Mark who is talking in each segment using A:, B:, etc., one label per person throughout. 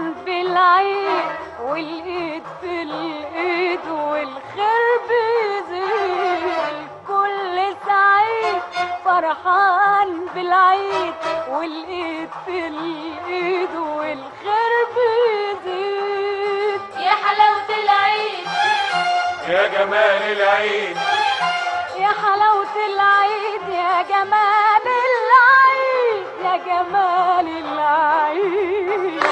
A: فرحان بالعيد والايد في الايد والخير بيزيد الكل سعيد فرحان بالعيد والايد في الايد والخير بيزيد
B: يا حلاوة العيد
C: يا جمال العيد
A: يا حلاوة العيد يا جمال العيد يا جمال العيد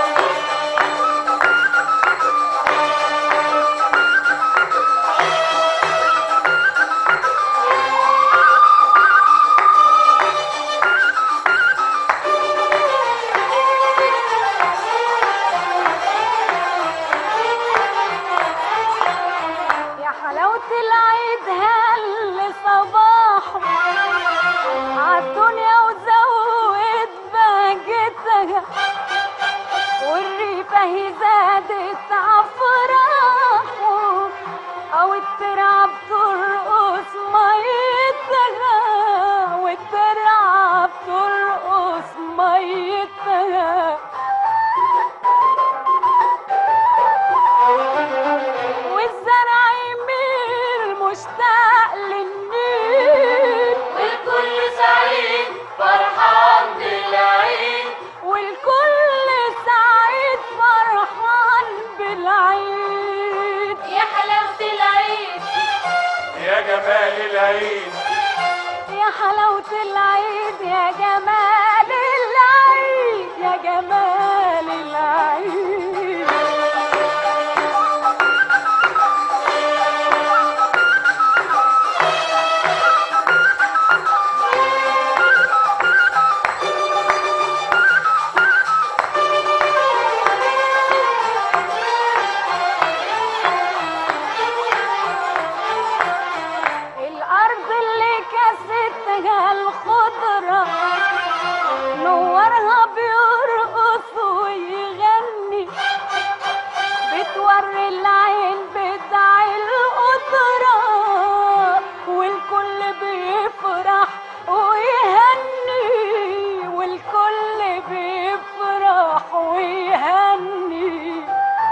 A: يا حلاوة العيد هل صباحه عالدنيا وزود بهجتها والريفة هي زادت عفراحه أو الترعة بترقص ميتها والترعة بترقص ميتها والزرع يميل مشتاق للنيل
B: والكل سعيد فرحان بالعيد
A: والكل سعيد فرحان بالعيد
B: يا حلاوة العيد
C: يا جمال العيد
A: يا حلاوة العيد يا جمال العيد يا جمال العيد الأرض اللي كستها الخضرة نورها بيرقص ويغني بتوري العين بتاع القدرة والكل بيفرح ويهني والكل بيفرح ويهني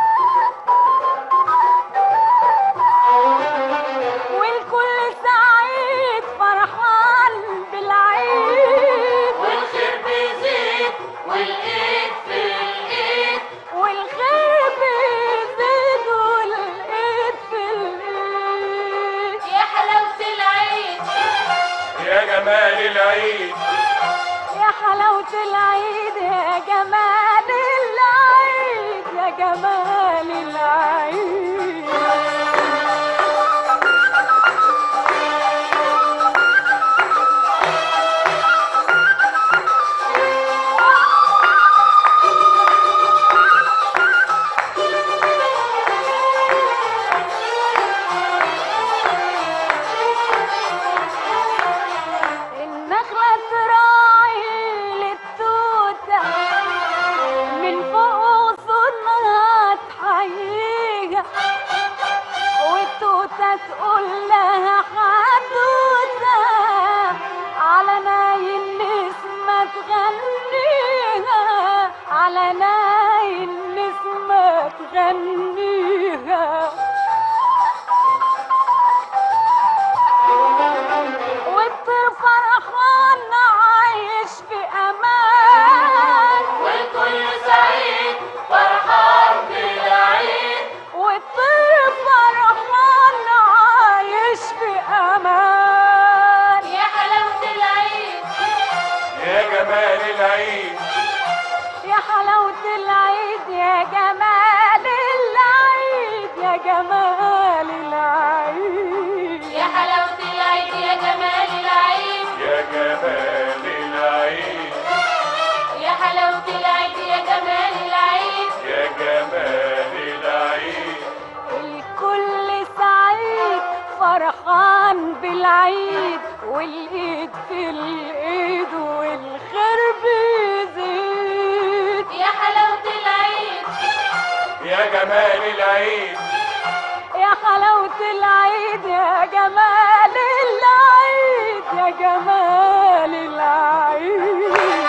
A: والكل سعيد فرحان بالعيد
B: والخير بيزيد والايد في الايد
A: والخير بيزيد والايد في الايد
B: يا حلاوة العيد
C: يا جمال العيد
A: يا حلاوة العيد يا جمال العيد يا جمال العيد النخلة تراعي للتوتة من فوق غصونها تحييها والتوتة تقول لها حدوتة على ناي النسمة تغنيها على ناي النسمة تغنيها والطير فرحان عايش في امان
B: والكل سعيد فرحان بالعيد
A: والطير فرحان عايش في امان
B: يا حلاوة العيد
C: يا جمال العيد
A: يا حلاوة العيد يا جمال العيد يا جمال العيد
B: يا حلاوة العيد يا جمال العيد
C: يا جمال العيد
B: يا حلاوة العيد يا جمال العيد
C: يا جمال العيد
A: الكل سعيد فرحان بالعيد والايد في الايد والخير بيزيد
B: يا حلاوة العيد
C: يا جمال العيد
A: يا حلاوة العيد يا جمال العيد يا جمال العيد